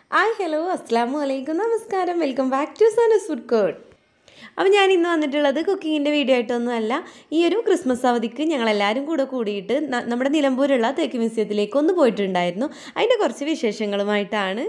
Hi hello അസ്സാം വലൈക്കും നമസ്കാരം വെൽക്കം ബാക്ക് ടു സനസ് ഫുഡ് കോർട്ട് അപ്പോൾ ഞാൻ ഇന്ന് വന്നിട്ടുള്ളത് കുക്കിങ്ങിൻ്റെ വീഡിയോ ആയിട്ടൊന്നുമല്ല ഈ ഒരു ക്രിസ്മസ് അവധിക്ക് ഞങ്ങളെല്ലാവരും കൂടെ കൂടിയിട്ട് ന- നമ്മുടെ നിലമ്പൂരുള്ള തേക്ക് മ്യൂസിയത്തിലേക്ക് ഒന്ന് പോയിട്ടുണ്ടായിരുന്നു അതിൻ്റെ കുറച്ച് വിശേഷങ്ങളുമായിട്ടാണ്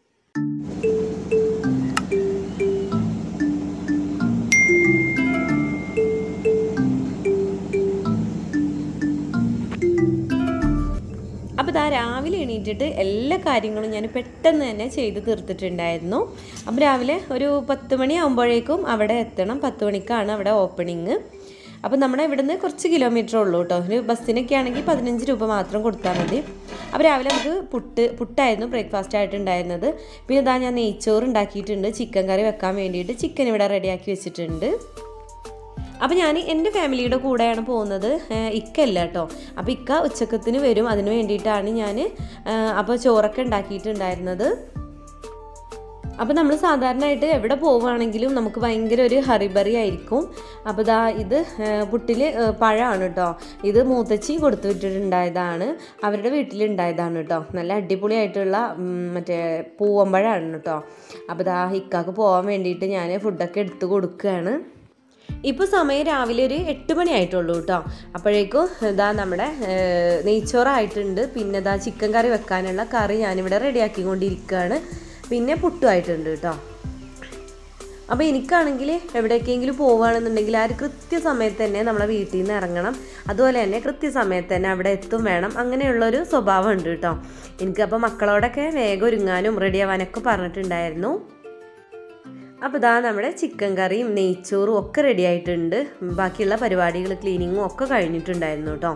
അപ്പോൾ ഇതാ രാവിലെ എണീറ്റിട്ട് എല്ലാ കാര്യങ്ങളും ഞാൻ പെട്ടെന്ന് തന്നെ ചെയ്ത് തീർത്തിട്ടുണ്ടായിരുന്നു അപ്പോൾ രാവിലെ ഒരു പത്ത് മണി ആകുമ്പോഴേക്കും അവിടെ എത്തണം പത്ത് മണിക്കാണ് അവിടെ ഓപ്പണിങ് അപ്പോൾ നമ്മുടെ ഇവിടുന്ന് കുറച്ച് കിലോമീറ്റർ ഉള്ളൂ കേട്ടോ ഒരു ബസ്സിനൊക്കെ ആണെങ്കിൽ പതിനഞ്ച് രൂപ മാത്രം കൊടുത്താൽ മതി അപ്പോൾ രാവിലെ നമുക്ക് പുട്ട് പുട്ടായിരുന്നു ബ്രേക്ക്ഫാസ്റ്റ് ആയിട്ടുണ്ടായിരുന്നത് പിന്നെ ഇതാ ഞാൻ നെയ്ച്ചോറ് ഉണ്ടാക്കിയിട്ടുണ്ട് ചിക്കൻ കറി വെക്കാൻ വേണ്ടിയിട്ട് ചിക്കൻ ഇവിടെ റെഡിയാക്കി വെച്ചിട്ടുണ്ട് അപ്പോൾ ഞാൻ എൻ്റെ ഫാമിലിയുടെ കൂടെയാണ് പോകുന്നത് ഏഹ് ഇക്കല്ല കേട്ടോ അപ്പോൾ ഇക്ക ഉച്ചക്കത്തിന് വരും അതിന് വേണ്ടിയിട്ടാണ് ഞാൻ അപ്പോൾ ചോറൊക്കെ ഉണ്ടാക്കിയിട്ടുണ്ടായിരുന്നത് അപ്പോൾ നമ്മൾ സാധാരണയായിട്ട് എവിടെ പോവുകയാണെങ്കിലും നമുക്ക് ഭയങ്കര ഒരു ഹറിബറി ആയിരിക്കും അപ്പോൾ ഇതാ ഇത് പുട്ടിൽ പഴമാണ് കേട്ടോ ഇത് മൂത്തച്ചി കൊടുത്തു വിട്ടിട്ടുണ്ടായതാണ് അവരുടെ വീട്ടിലുണ്ടായതാണ് കേട്ടോ നല്ല അടിപൊളിയായിട്ടുള്ള ഉം, മറ്റേ പൂവമ്പഴമാണ് കേട്ടോ അപ്പോൾ ഇതാ ഇക്കാക്ക് പോകാൻ വേണ്ടിയിട്ട് ഞാൻ ഫുഡൊക്കെ എടുത്ത് കൊടുക്കുകയാണ് ഇപ്പോൾ സമയം രാവിലെ ഒരു എട്ട് മണി ആയിട്ടുള്ളൂ കേട്ടോ അപ്പോഴേക്കും ഇതാ നമ്മുടെ ഏഹ്, നെയ്ച്ചോറായിട്ടുണ്ട് പിന്നെ ഇതാ ചിക്കൻ കറി വെക്കാനുള്ള കറി ഞാനിവിടെ റെഡിയാക്കിക്കൊണ്ടിരിക്കുകയാണ് പിന്നെ പുട്ടുമായിട്ടുണ്ട് കേട്ടോ അപ്പോൾ എനിക്കാണെങ്കിൽ എവിടേക്കെങ്കിലും പോവുകയാണെന്നുണ്ടെങ്കിൽ ആ ഒരു കൃത്യസമയത്ത് തന്നെ നമ്മളെ വീട്ടിൽ നിന്ന് ഇറങ്ങണം അതുപോലെ തന്നെ കൃത്യസമയത്ത് തന്നെ അവിടെ എത്തും വേണം അങ്ങനെയുള്ളൊരു സ്വഭാവം ഉണ്ട് കേട്ടോ എനിക്കപ്പോൾ മക്കളോടൊക്കെ വേഗം ഒരുങ്ങാനും റെഡിയാവാനൊക്കെ പറഞ്ഞിട്ടുണ്ടായിരുന്നു അപ്പോൾ ഇതാ നമ്മുടെ ചിക്കൻ കറിയും നെയ്ച്ചോറും ഒക്കെ റെഡി ആയിട്ടുണ്ട് ബാക്കിയുള്ള പരിപാടികൾ ക്ലീനിങ്ങും ഒക്കെ കഴിഞ്ഞിട്ടുണ്ടായിരുന്നു കേട്ടോ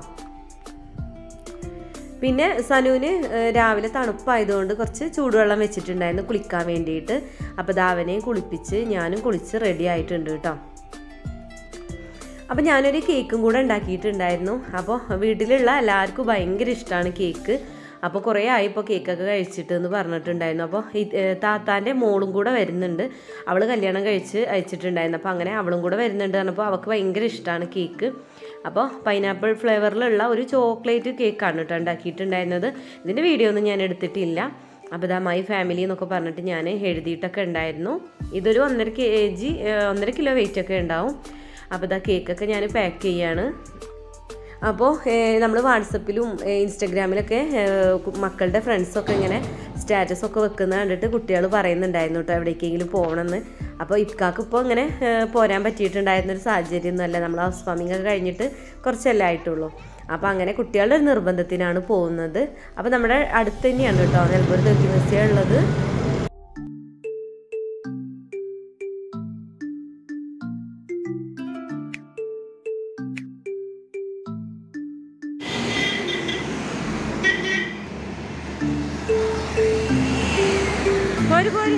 പിന്നെ സനുവിന് ഏഹ്, രാവിലെ തണുപ്പായതുകൊണ്ട് കുറച്ച് ചൂടുവെള്ളം വെച്ചിട്ടുണ്ടായിരുന്നു കുളിക്കാൻ വേണ്ടിയിട്ട് അപ്പോൾ ഇതാ അവനെ കുളിപ്പിച്ച് ഞാനും കുളിച്ച് റെഡി ആയിട്ടുണ്ട് കേട്ടോ അപ്പോൾ ഞാനൊരു കേക്കും കൂടെ ഉണ്ടാക്കിയിട്ടുണ്ടായിരുന്നു അപ്പോൾ വീട്ടിലുള്ള എല്ലാവർക്കും ഭയങ്കര ഇഷ്ടമാണ് കേക്ക് അപ്പോൾ കുറേ ആയി ഇപ്പോൾ കേക്കൊക്കെ കഴിച്ചിട്ട് എന്ന് പറഞ്ഞിട്ടുണ്ടായിരുന്നു അപ്പോൾ താത്താൻ്റെ മോളും കൂടെ വരുന്നുണ്ട് അവൾ കല്യാണം കഴിച്ച് അയച്ചിട്ടുണ്ടായിരുന്നു അപ്പോൾ അങ്ങനെ അവളും കൂടെ വരുന്നുണ്ട് പറഞ്ഞപ്പോൾ അവൾക്ക് ഭയങ്കര ഇഷ്ടമാണ് കേക്ക് അപ്പോൾ പൈനാപ്പിൾ ഫ്ലേവറിലുള്ള ഒരു ചോക്ലേറ്റ് കേക്കാണ് കേട്ടോ ഉണ്ടാക്കിയിട്ടുണ്ടായിരുന്നത് ഇതിൻ്റെ വീഡിയോ ഒന്നും ഞാൻ എടുത്തിട്ടില്ല അപ്പോൾ ഇതാ മൈ ഫാമിലി എന്നൊക്കെ പറഞ്ഞിട്ട് ഞാൻ എഴുതിയിട്ടൊക്കെ ഉണ്ടായിരുന്നു ഇതൊരു ഒന്നര കെ ജി ഒന്നര കിലോ വെയിറ്റ് ഒക്കെ ഉണ്ടാവും അപ്പോൾ ഇതാ കേക്കൊക്കെ ഞാൻ പാക്ക് ചെയ്യാണ് അപ്പോൾ നമ്മൾ വാട്സപ്പിലും ഇൻസ്റ്റഗ്രാമിലൊക്കെ ഏഹ്, കു- മക്കളുടെ ഫ്രണ്ട്സൊക്കെ ഇങ്ങനെ സ്റ്റാറ്റസ് ഒക്കെ വെക്കുന്ന കണ്ടിട്ട് കുട്ടികൾ പറയുന്നുണ്ടായിരുന്നു കേട്ടോ എവിടേക്കെങ്കിലും പോകണമെന്ന് അപ്പോൾ ഇക്കാക്ക് ഇപ്പോൾ ഇങ്ങനെ ഏഹ്, പോരാൻ പറ്റിയിട്ടുണ്ടായിരുന്ന ഒരു സാഹചര്യം ഒന്നുമല്ല നമ്മൾ ഹൗസ് വാമിംഗ് ഒക്കെ കഴിഞ്ഞിട്ട് കുറച്ചല്ലേ ആയിട്ടുള്ളൂ അപ്പോൾ അങ്ങനെ കുട്ടികളുടെ ഒരു നിർബന്ധത്തിനാണ് പോകുന്നത് അപ്പോൾ നമ്മുടെ അടുത്ത് തന്നെയാണ് കേട്ടോ നിലമ്പൂർ തെക്കി മ്യൂസിയം ഉള്ളത് പോര് പോര്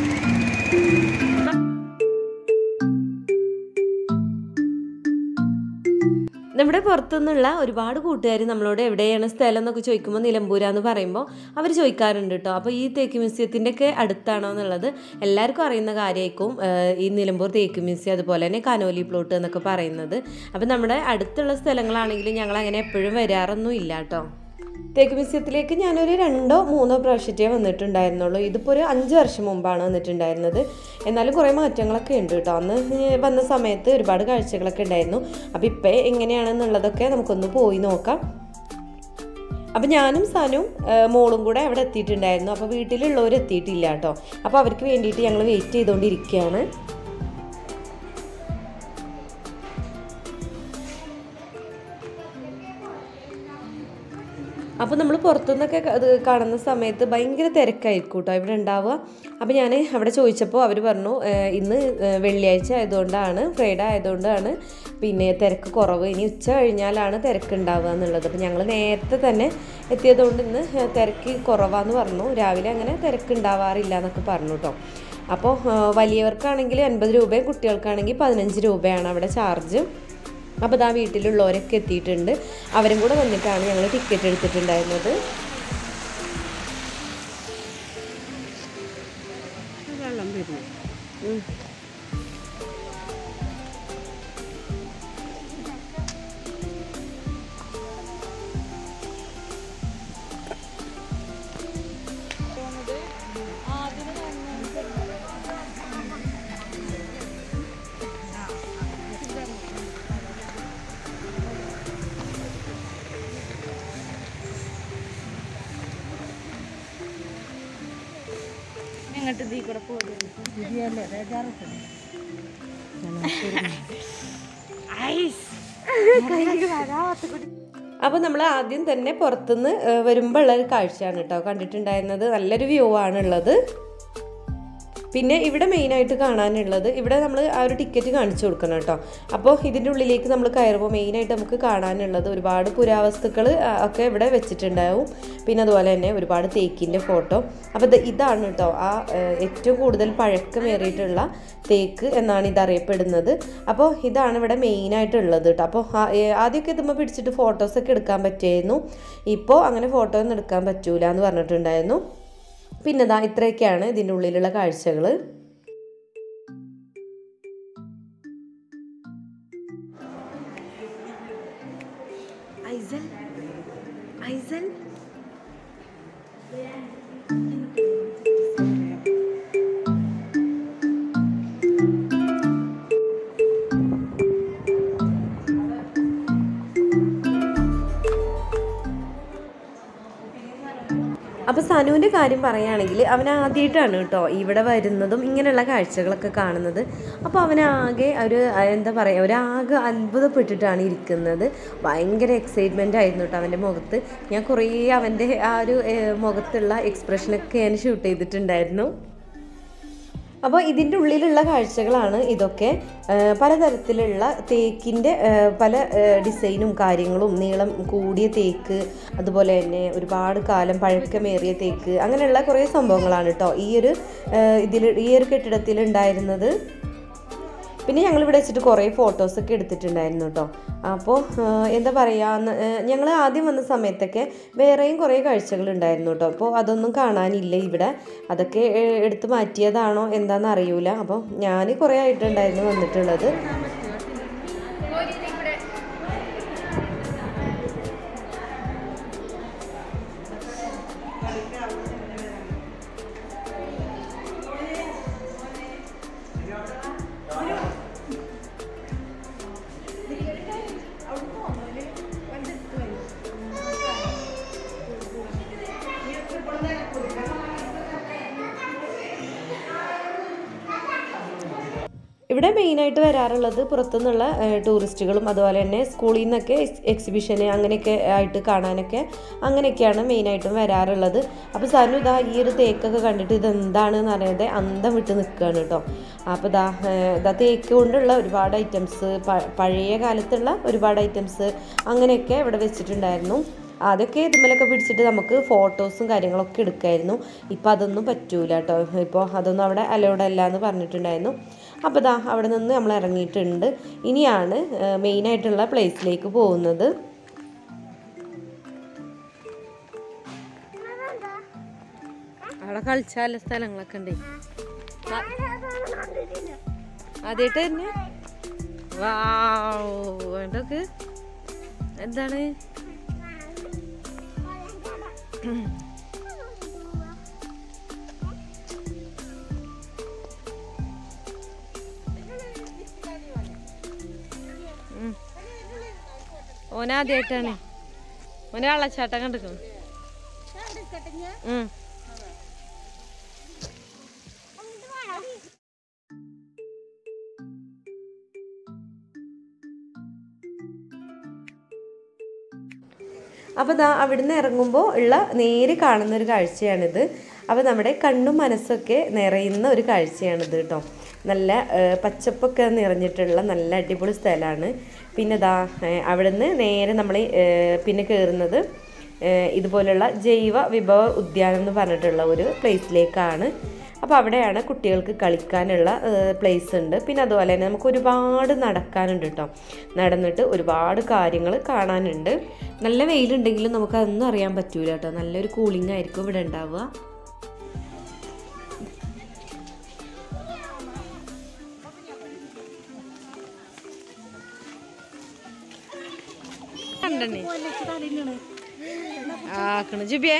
നമ്മുടെ പുറത്തുനിന്നുള്ള ഒരുപാട് കൂട്ടുകാർ നമ്മളോട് എവിടെയാണ് സ്ഥലം എന്നൊക്കെ ചോദിക്കുമ്പോൾ നിലമ്പൂരാന്ന് പറയുമ്പോൾ അവർ ചോദിക്കാറുണ്ട് കേട്ടോ അപ്പോൾ ഈ തേക്ക് മ്യൂസിയത്തിൻ്റെ ഒക്കെ അടുത്താണോ എന്നുള്ളത് എല്ലാവർക്കും അറിയുന്ന കാര്യമായിരിക്കും ഏഹ്, ഈ നിലമ്പൂർ തേക്ക് മ്യൂസിയം അതുപോലെ തന്നെ കനോലി പ്ലോട്ട് എന്നൊക്കെ പറയുന്നത് അപ്പോൾ നമ്മുടെ അടുത്തുള്ള സ്ഥലങ്ങളാണെങ്കിലും ഞങ്ങൾ അങ്ങനെ എപ്പോഴും വരാറൊന്നും ഇല്ല കേട്ടോ തേക്ക് മ്യൂസിയത്തിലേക്ക് ഞാനൊരു രണ്ടോ മൂന്നോ പ്രാവശ്യത്തേ വന്നിട്ടുണ്ടായിരുന്നുള്ളൂ ഇതിപ്പോൾ ഒരു അഞ്ച് വർഷം മുമ്പാണ് വന്നിട്ടുണ്ടായിരുന്നത് എന്നാലും കുറേ മാറ്റങ്ങളൊക്കെ ഉണ്ട് കേട്ടോ അന്ന് വന്ന സമയത്ത് ഒരുപാട് കാഴ്ചകളൊക്കെ ഉണ്ടായിരുന്നു അപ്പോൾ ഇപ്പം എങ്ങനെയാണെന്നുള്ളതൊക്കെ നമുക്കൊന്ന് പോയി നോക്കാം അപ്പം ഞാനും സനും ആ, മോളും കൂടെ അവിടെ എത്തിയിട്ടുണ്ടായിരുന്നു അപ്പോൾ വീട്ടിലുള്ളവർ എത്തിയിട്ടില്ല കേട്ടോ അപ്പോൾ അവർക്ക് വേണ്ടിയിട്ട് ഞങ്ങൾ വെയിറ്റ് ചെയ്തുകൊണ്ടിരിക്കുകയാണ് അപ്പോൾ നമ്മൾ പുറത്തുനിന്നൊക്കെ അത് കാണുന്ന സമയത്ത് ഭയങ്കര തിരക്കായിരിക്കും കേട്ടോ ഇവിടെ ഉണ്ടാവുക അപ്പോൾ ഞാൻ അവിടെ ചോദിച്ചപ്പോൾ അവർ പറഞ്ഞു "ഏഹ് ഇന്ന് ഏഹ് വെള്ളിയാഴ്ച ആയതുകൊണ്ടാണ് ഫ്രൈഡേ ആയതുകൊണ്ടാണ് പിന്നെ തിരക്ക് കുറവ് ഇനി ഉച്ച കഴിഞ്ഞാലാണ് തിരക്ക് ഉണ്ടാവുക എന്നുള്ളത് അപ്പോൾ ഞങ്ങൾ നേരത്തെ തന്നെ എത്തിയതുകൊണ്ട് ഇന്ന് ഏഹ് തിരക്ക് കുറവാന്ന് പറഞ്ഞു രാവിലെ അങ്ങനെ തിരക്ക് ഉണ്ടാവാറില്ല എന്നൊക്കെ പറഞ്ഞു കേട്ടോ അപ്പോൾ ഏഹ് വലിയവർക്കാണെങ്കിൽ അൻപത് രൂപയും കുട്ടികൾക്കാണെങ്കിൽ പതിനഞ്ച് രൂപയാണ് അവിടെ ചാർജ് അപ്പോൾ ഇതാ വീട്ടിലുള്ളവരൊക്കെ എത്തിയിട്ടുണ്ട് അവരും കൂടെ വന്നിട്ടാണ് ഞങ്ങൾ ടിക്കറ്റ് എടുത്തിട്ടുണ്ടായിരുന്നത് വെള്ളം വരുന്നു ഉം. ആ അങ്ങോട്ട് ഇതിൽ കൂടെ പോകുന്നു അപ്പോൾ നമ്മൾ ആദ്യം തന്നെ പുറത്തുനിന്ന് വരുമ്പോൾ ഉള്ള ഒരു കാഴ്ചയാണ് കേട്ടോ കണ്ടിട്ടുണ്ടായിരുന്നത് നല്ലൊരു വ്യൂ ആണുള്ളത് പിന്നെ ഇവിടെ മെയിനായിട്ട് കാണാനുള്ളത് ഇവിടെ നമ്മൾ ആ ഒരു ടിക്കറ്റ് കാണിച്ചു കൊടുക്കണം കേട്ടോ അപ്പോൾ ഇതിൻ്റെ ഉള്ളിലേക്ക് നമ്മൾ കയറുമ്പോൾ മെയിനായിട്ട് നമുക്ക് കാണാനുള്ളത് ഒരുപാട് പുരാവസ്തുക്കൾ ഒക്കെ ഇവിടെ വെച്ചിട്ടുണ്ടാവും പിന്നെ അതുപോലെ തന്നെ ഒരുപാട് തേക്കിൻ്റെ ഫോട്ടോ അപ്പോൾ ഇത് ഇതാണ് കേട്ടോ ആ ഏഹ്, ഏറ്റവും കൂടുതൽ പഴക്കമേറിയിട്ടുള്ള തേക്ക് എന്നാണ് ഇത് അറിയപ്പെടുന്നത് അപ്പോൾ ഇതാണ് ഇവിടെ മെയിനായിട്ടുള്ളത് കേട്ടോ അപ്പോൾ ആ- ഏഹ്, ആദ്യമൊക്കെ ഇതുമ്പോൾ പിടിച്ചിട്ട് ഫോട്ടോസൊക്കെ എടുക്കാൻ പറ്റുമായിരുന്നു ഇപ്പോൾ അങ്ങനെ ഫോട്ടോ ഒന്നും എടുക്കാൻ പറ്റൂല എന്ന് പറഞ്ഞിട്ടുണ്ടായിരുന്നു പിന്നെ ദാ ഇത്രയൊക്കെയാണ് ഇതിൻ്റെ ഉള്ളിലുള്ള കാഴ്ചകൾ ഐസൽ ഐസൽ അപ്പോൾ സനുവിൻ്റെ കാര്യം പറയുകയാണെങ്കിൽ അവൻ ആദ്യമായിട്ടാണ് കേട്ടോ ഇവിടെ വരുന്നതും ഇങ്ങനെയുള്ള കാഴ്ചകളൊക്കെ കാണുന്നത് അപ്പോൾ അവനാകെ ഒരു അഹ് എന്താ പറയുക ഒരാകെ അത്ഭുതപ്പെട്ടിട്ടാണ് ഇരിക്കുന്നത് ഭയങ്കര എക്സൈറ്റ്മെൻ്റ് ആയിരുന്നു കേട്ടോ അവൻ്റെ മുഖത്ത് ഞാൻ കുറേ അവൻ്റെ ആ ഒരു ഏഹ്, മുഖത്തുള്ള എക്സ്പ്രഷനൊക്കെ ഞാൻ ഷൂട്ട് ചെയ്തിട്ടുണ്ടായിരുന്നു അപ്പോൾ ഇതിൻ്റെ ഉള്ളിലുള്ള കാഴ്ചകളാണ് ഇതൊക്കെ ആ, പലതരത്തിലുള്ള തേക്കിൻ്റെ ആ, പല ആ, ഡിസൈനും കാര്യങ്ങളും നീളം കൂടിയ തേക്ക് അതുപോലെ തന്നെ ഒരുപാട് കാലം പഴക്കമേറിയ തേക്ക് അങ്ങനെയുള്ള കുറേ സംഭവങ്ങളാണ് കേട്ടോ ഈ ഒരു ഇതിൽ ഈ ഒരു കെട്ടിടത്തിൽ ഉണ്ടായിരുന്നത് പിന്നെ ഞങ്ങൾ ഇവിടെ വെച്ചിട്ട് കുറേ ഫോട്ടോസൊക്കെ എടുത്തിട്ടുണ്ടായിരുന്നു കേട്ടോ അപ്പോൾ എന്താ പറയുക ഞങ്ങൾ ആദ്യം വന്ന സമയത്തൊക്കെ വേറെയും കുറേ കാഴ്ചകൾ ഉണ്ടായിരുന്നു കേട്ടോ അപ്പോൾ അതൊന്നും കാണാനില്ല ഇവിടെ അതൊക്കെ ഏഹ്, എടുത്ത് മാറ്റിയതാണോ എന്താണെന്ന് അറിയൂല അപ്പോൾ ഞാൻ കുറേ ആയിട്ടുണ്ടായിരുന്നു വന്നിട്ടുള്ളത് ഇവിടെ മെയിനായിട്ട് വരാറുള്ളത് പുറത്തുനിന്നുള്ള ഏഹ്, ടൂറിസ്റ്റുകളും അതുപോലെ തന്നെ സ്കൂളിൽ നിന്നൊക്കെ എക്സിബിഷന് അങ്ങനെയൊക്കെ ആയിട്ട് കാണാനൊക്കെ അങ്ങനെയൊക്കെയാണ് മെയിനായിട്ടും വരാറുള്ളത് അപ്പോൾ സനു ഇതാ ഈ ഒരു തേക്കൊക്കെ കണ്ടിട്ട് ഇത് എന്താണെന്ന് അറിയാതെ അന്തം വിട്ട് നിൽക്കുകയാണ് കേട്ടോ അപ്പോൾ ഇതാ ഏഹ്, ഇതാ തേക്ക് കൊണ്ടുള്ള ഒരുപാട് ഐറ്റംസ് പഴയ കാലത്തുള്ള ഒരുപാട് ഐറ്റംസ് അങ്ങനെയൊക്കെ ഇവിടെ വെച്ചിട്ടുണ്ടായിരുന്നു ആദ്യമൊക്കെ ഇതുമ്മലൊക്കെ പിടിച്ചിട്ട് നമുക്ക് ഫോട്ടോസും കാര്യങ്ങളൊക്കെ എടുക്കായിരുന്നു ഇപ്പം അതൊന്നും പറ്റൂല കേട്ടോ ഇപ്പോൾ അതൊന്നും അവിടെ അലൗഡ് അല്ല എന്ന് പറഞ്ഞിട്ടുണ്ടായിരുന്നു അപ്പോൾ ദാ അവിടെ നിന്ന് നമ്മൾ ഇറങ്ങിയിട്ടുണ്ട് ഇനിയാണ് മെയിനായിട്ടുള്ള പ്ലേസിലേക്ക് പോകുന്നത് അവിടെ കളിച്ചാല സ്ഥലങ്ങളൊക്കെ ഉണ്ട് ആദ്യമായിട്ട് തന്നെ വാവ് വേണ്ടൊക്കെ എന്താണ് ഉം. ഓനാദ്യമായിട്ടാണ് ഓന് വെള്ളച്ചാട്ടം കണ്ടിരിക്കണം ഉം അപ്പോൾ ദാ അവിടുന്ന് ഇറങ്ങുമ്പോൾ ഉള്ള നേരെ കാണുന്ന ഒരു കാഴ്ചയാണിത് അപ്പോൾ നമ്മുടെ കണ്ണും മനസ്സൊക്കെ നിറയുന്ന ഒരു കാഴ്ചയാണിത് കേട്ടോ നല്ല ഏഹ്, പച്ചപ്പൊക്കെ നിറഞ്ഞിട്ടുള്ള നല്ല അടിപൊളി സ്ഥലമാണ് പിന്നെ ദാ ഏഹ്, അവിടുന്ന് നേരെ നമ്മൾ പിന്നെ കയറുന്നത് ഏഹ്, ഇതുപോലുള്ള ജൈവ വിഭവ ഉദ്യാനം എന്ന് പറഞ്ഞിട്ടുള്ള ഒരു പ്ലേസിലേക്കാണ് അപ്പോൾ അവിടെയാണ് കുട്ടികൾക്ക് കളിക്കാനുള്ള പ്ലേസ് ഉണ്ട് പിന്നെ അതുപോലെ തന്നെ നമുക്ക് ഒരുപാട് നടക്കാനുണ്ട് കേട്ടോ നടന്നിട്ട് ഒരുപാട് കാര്യങ്ങൾ കാണാനുണ്ട് നല്ല വെയിലുണ്ടെങ്കിലും നമുക്ക് അതൊന്നും അറിയാൻ പറ്റൂല കേട്ടോ നല്ലൊരു കൂളിംഗ് ആയിരിക്കും ഇവിടെ ഉണ്ടാവുക കണ്ടനെ ആക്കണ ജുബിയെ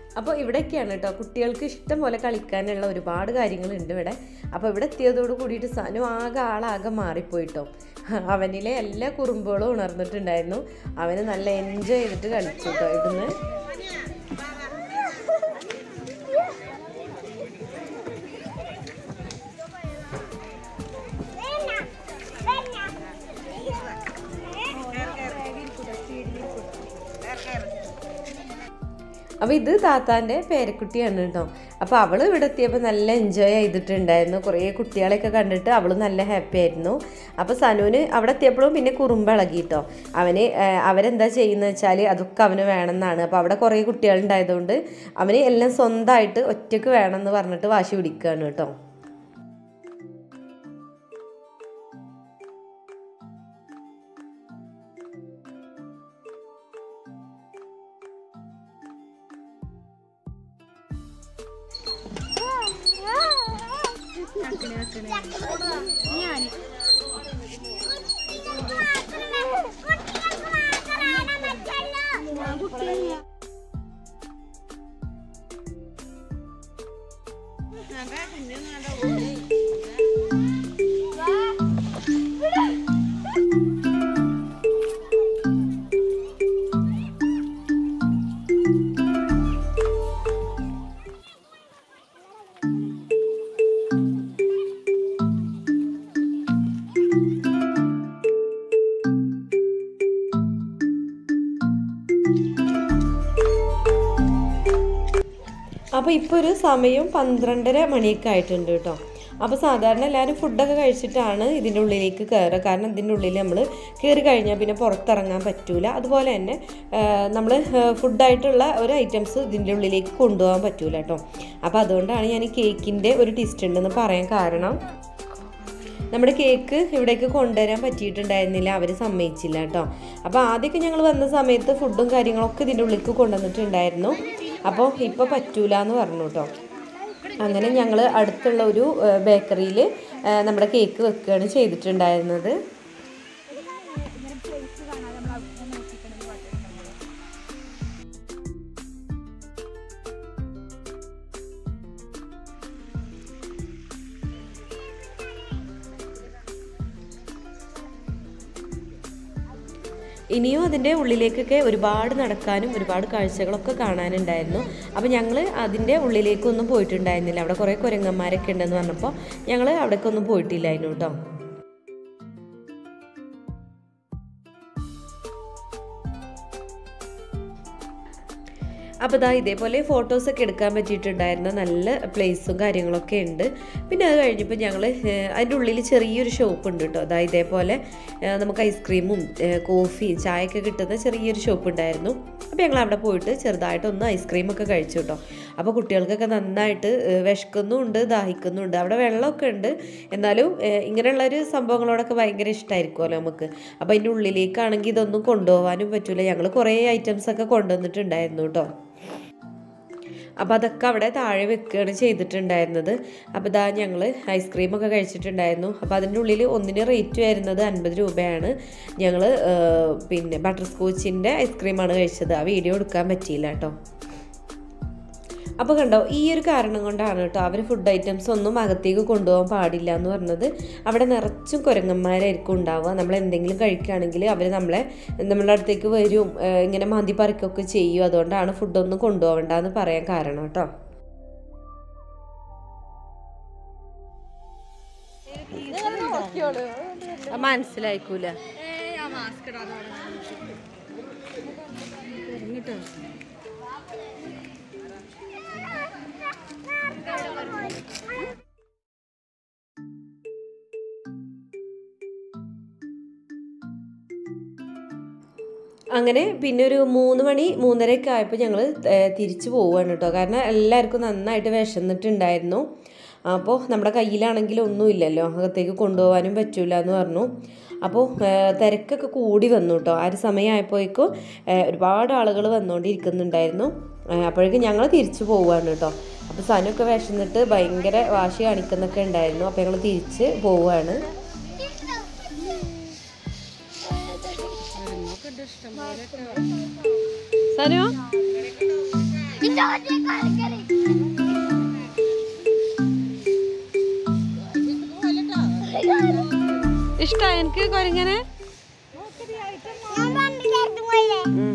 അപ്പോൾ ഇവിടെയൊക്കെയാണ് കേട്ടോ കുട്ടികൾക്ക് ഇഷ്ടം പോലെ കളിക്കാനുള്ള ഒരുപാട് കാര്യങ്ങളുണ്ട് ഇവിടെ അപ്പോൾ ഇവിടെ എത്തിയതോട് കൂടിയിട്ട് സനു ആകെ ആളാകെ മാറിപ്പോയിട്ടോ അവനിലെ എല്ലാ കുറുമ്പുകളും ഉണർന്നിട്ടുണ്ടായിരുന്നു അവന് നല്ല എൻജോയ് ചെയ്തിട്ട് കളിച്ചു കേട്ടോ ഇവിടുന്ന് അപ്പോൾ ഇത് താത്താൻ്റെ പേരക്കുട്ടിയാണ് കേട്ടോ അപ്പോൾ അവൾ ഇവിടെ എത്തിയപ്പോൾ നല്ല എൻജോയ് ചെയ്തിട്ടുണ്ടായിരുന്നു കുറേ കുട്ടികളെയൊക്കെ കണ്ടിട്ട് അവൾ നല്ല ഹാപ്പി ആയിരുന്നു അപ്പോൾ സനുവിന് അവിടെ എത്തിയപ്പോഴും പിന്നെ കുറുമ്പ് ഇളകി കേട്ടോ അവന് ആ, അവരെന്താ ചെയ്യുന്നത് വെച്ചാൽ അതൊക്കെ അവന് വേണമെന്നാണ് അപ്പോൾ അവിടെ കുറേ കുട്ടികളുണ്ടായതുകൊണ്ട് അവന് എല്ലാം സ്വന്തമായിട്ട് ഒറ്റയ്ക്ക് വേണമെന്ന് പറഞ്ഞിട്ട് വാശി പിടിക്കുകയാണ് കേട്ടോ അപ്പോൾ ഇപ്പോൾ ഒരു സമയം പന്ത്രണ്ടര മണിയൊക്കെ ആയിട്ടുണ്ട് കേട്ടോ അപ്പോൾ സാധാരണ എല്ലാവരും ഫുഡൊക്കെ കഴിച്ചിട്ടാണ് ഇതിൻ്റെ ഉള്ളിലേക്ക് കയറുക കാരണം ഇതിൻ്റെ ഉള്ളിൽ നമ്മൾ കയറി കഴിഞ്ഞാൽ പിന്നെ പുറത്തിറങ്ങാൻ പറ്റൂല അതുപോലെ തന്നെ നമ്മൾ ഫുഡായിട്ടുള്ള ഒരു ഐറ്റംസ് ഇതിൻ്റെ ഉള്ളിലേക്ക് കൊണ്ടുപോകാൻ പറ്റൂല കേട്ടോ അപ്പോൾ അതുകൊണ്ടാണ് ഞാൻ ഈ കേക്കിൻ്റെ ഒരു ടിസ്റ്റ് ഉണ്ടെന്ന് പറയാൻ കാരണം നമ്മുടെ കേക്ക് ഇവിടേക്ക് കൊണ്ടുവരാൻ പറ്റിയിട്ടുണ്ടായിരുന്നില്ല അവർ സമ്മതിച്ചില്ല കേട്ടോ അപ്പോൾ ആദ്യമൊക്കെ ഞങ്ങൾ വന്ന സമയത്ത് ഫുഡും കാര്യങ്ങളൊക്കെ ഇതിൻ്റെ ഉള്ളിലേക്ക് കൊണ്ടുവന്നിട്ടുണ്ടായിരുന്നു അപ്പോൾ ഇപ്പോൾ പറ്റൂല എന്ന് പറഞ്ഞു കേട്ടോ അങ്ങനെ ഞങ്ങൾ അടുത്തുള്ള ഒരു ബേക്കറിയിൽ നമ്മുടെ കേക്ക് വെക്കുകയാണ് ചെയ്തിട്ടുണ്ടായിരുന്നത് ഇനിയും അതിൻ്റെ ഉള്ളിലേക്കൊക്കെ ഒരുപാട് നടക്കാനും ഒരുപാട് കാഴ്ചകളൊക്കെ കാണാനുണ്ടായിരുന്നു അപ്പോൾ ഞങ്ങൾ അതിൻ്റെ ഉള്ളിലേക്കൊന്നും പോയിട്ടുണ്ടായിരുന്നില്ല അവിടെ കുറേ കുരങ്ങന്മാരൊക്കെ ഉണ്ടെന്ന് പറഞ്ഞപ്പോൾ ഞങ്ങൾ അവിടേക്കൊന്നും പോയിട്ടില്ലായിരുന്നു കേട്ടോ അപ്പോൾ ഇതാ ഇതേപോലെ ഫോട്ടോസൊക്കെ എടുക്കാൻ പറ്റിയിട്ടുണ്ടായിരുന്ന നല്ല പ്ലേസും കാര്യങ്ങളൊക്കെ ഉണ്ട് പിന്നെ അത് കഴിഞ്ഞപ്പോൾ ഞങ്ങൾ അതിൻ്റെ ഉള്ളിൽ ചെറിയൊരു ഷോപ്പ് ഉണ്ട് കേട്ടോ അതാ ഇതേപോലെ ഏഹ്, നമുക്ക് ഐസ്ക്രീമും ഏഹ്, കോഫിയും ചായയൊക്കെ കിട്ടുന്ന ചെറിയൊരു ഷോപ്പ് ഉണ്ടായിരുന്നു അപ്പോൾ ഞങ്ങൾ അവിടെ പോയിട്ട് ചെറുതായിട്ടൊന്ന് ഐസ്ക്രീമൊക്കെ കഴിച്ചു കേട്ടോ അപ്പോൾ കുട്ടികൾക്കൊക്കെ നന്നായിട്ട് ഏഹ്, വിശക്കുന്നുമുണ്ട് ദാഹിക്കുന്നുമുണ്ട് അവിടെ വെള്ളമൊക്കെ ഉണ്ട് എന്നാലും ഏഹ്, ഇങ്ങനെയുള്ളൊരു സംഭവങ്ങളോടൊക്കെ ഭയങ്കര ഇഷ്ടമായിരിക്കുമല്ലോ നമുക്ക് അപ്പോൾ അതിൻ്റെ ഉള്ളിലേക്കാണെങ്കിൽ ഇതൊന്നും കൊണ്ടുപോകാനും പറ്റില്ല ഞങ്ങൾ കുറേ ഐറ്റംസ് ഒക്കെ കൊണ്ടുവന്നിട്ടുണ്ടായിരുന്നു കേട്ടോ അപ്പോൾ അതൊക്കെ അവിടെ താഴെ വെക്കുകയാണ് ചെയ്തിട്ടുണ്ടായിരുന്നത് അപ്പോൾ ഇതാ ഞങ്ങൾ ഐസ്ക്രീമൊക്കെ കഴിച്ചിട്ടുണ്ടായിരുന്നു അപ്പോൾ അതിൻ്റെ ഉള്ളിൽ ഒന്നിന് റേറ്റ് വരുന്നത് അൻപത് രൂപയാണ് ഞങ്ങൾ പിന്നെ ബട്ടർ സ്കോച്ചിൻ്റെ ഐസ്ക്രീമാണ് കഴിച്ചത് ആ വീഡിയോ എടുക്കാൻ പറ്റിയില്ല കേട്ടോ അപ്പോൾ കണ്ടോ ഈ ഒരു കാരണം കൊണ്ടാണ് കേട്ടോ അവർ ഫുഡ് ഐറ്റംസ് ഒന്നും അകത്തേക്ക് കൊണ്ടുപോകാൻ പാടില്ല എന്ന് പറഞ്ഞത് അവിടെ നിറച്ചും കുരങ്ങന്മാരായിരിക്കും ഉണ്ടാവുക നമ്മൾ എന്തെങ്കിലും കഴിക്കുകയാണെങ്കിൽ അവർ നമ്മളെ നമ്മളുടെ അടുത്തേക്ക് വരും ഏഹ് ഇങ്ങനെ മാന്തി പറിക്കുകയൊക്കെ ചെയ്യും അതുകൊണ്ടാണ് ഫുഡൊന്നും കൊണ്ടുപോകണ്ടെന്ന് പറയാൻ കാരണം കേട്ടോ അത് മനസ്സിലായിക്കൂല അങ്ങനെ പിന്നെ ഒരു മൂന്ന് മണി മൂന്നരയൊക്കെ ആയപ്പോൾ ഞങ്ങൾ തിരിച്ചു പോവുകയാണ് കേട്ടോ കാരണം എല്ലാവർക്കും നന്നായിട്ട് വിശന്നിട്ടുണ്ടായിരുന്നു അപ്പോൾ നമ്മുടെ കയ്യിലാണെങ്കിൽ ഒന്നുമില്ലല്ലോ അകത്തേക്ക് കൊണ്ടുപോകാനും പറ്റൂല എന്ന് പറഞ്ഞു അപ്പോൾ ഏഹ്, തിരക്കൊക്കെ കൂടി വന്നു കേട്ടോ ആ ഒരു സമയമായപ്പോഴേക്കും ഏഹ്, ഒരുപാട് ആളുകൾ വന്നുകൊണ്ടിരിക്കുന്നുണ്ടായിരുന്നു ഏഹ്, അപ്പോഴേക്കും ഞങ്ങൾ തിരിച്ചു പോവുകയാണ് കേട്ടോ അപ്പോൾ സനൊക്കെ വിശന്നിട്ട് ഭയങ്കര വാശി കാണിക്കുന്നൊക്കെ ഉണ്ടായിരുന്നു അപ്പോൾ ഞങ്ങൾ തിരിച്ച് പോവുകയാണ് സനു ഇത്ത ഇഷ്ടാ എനിക്ക് കൊരങ്ങനെ ഉം.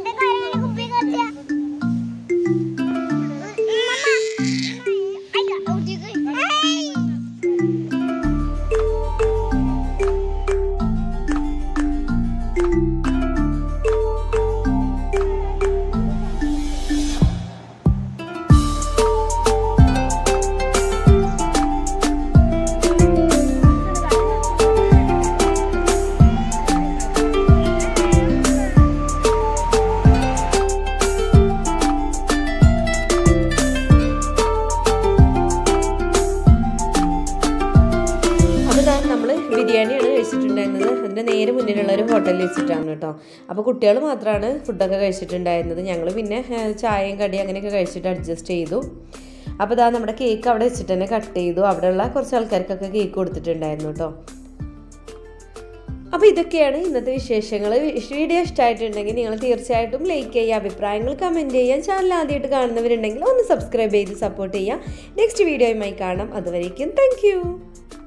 അപ്പോൾ ഇതാ നമ്മൾ ബിരിയാണിയാണ് കഴിച്ചിട്ടുണ്ടായിരുന്നത് അതിൻ്റെ നേരെ മുന്നിലുള്ള ഒരു ഹോട്ടലിൽ വെച്ചിട്ടാണ് കേട്ടോ അപ്പോൾ കുട്ടികൾ മാത്രമാണ് ഫുഡൊക്കെ കഴിച്ചിട്ടുണ്ടായിരുന്നത് ഞങ്ങൾ പിന്നെ ഏഹ്, ചായയും കടിയും അങ്ങനെയൊക്കെ കഴിച്ചിട്ട് അഡ്ജസ്റ്റ് ചെയ്തു അപ്പോൾ ഇതാ നമ്മുടെ കേക്ക് അവിടെ വെച്ചിട്ട് തന്നെ കട്ട് ചെയ്തു അവിടെയുള്ള കുറച്ച് ആൾക്കാർക്കൊക്കെ കേക്ക് കൊടുത്തിട്ടുണ്ടായിരുന്നു കേട്ടോ അപ്പോൾ ഇതൊക്കെയാണ് ഇന്നത്തെ വിശേഷങ്ങൾ വീഡിയോ ഇഷ്ടമായിട്ടുണ്ടെങ്കിൽ നിങ്ങൾ തീർച്ചയായിട്ടും ലൈക്ക് ചെയ്യുക അഭിപ്രായങ്ങൾ കമൻറ്റ് ചെയ്യുക ചാനൽ ആദ്യമായിട്ട് കാണുന്നവരുണ്ടെങ്കിൽ ഒന്ന് സബ്സ്ക്രൈബ് ചെയ്ത് സപ്പോർട്ട് ചെയ്യുക നെക്സ്റ്റ് വീഡിയോയുമായി കാണാം അതുവരേക്കും താങ്ക്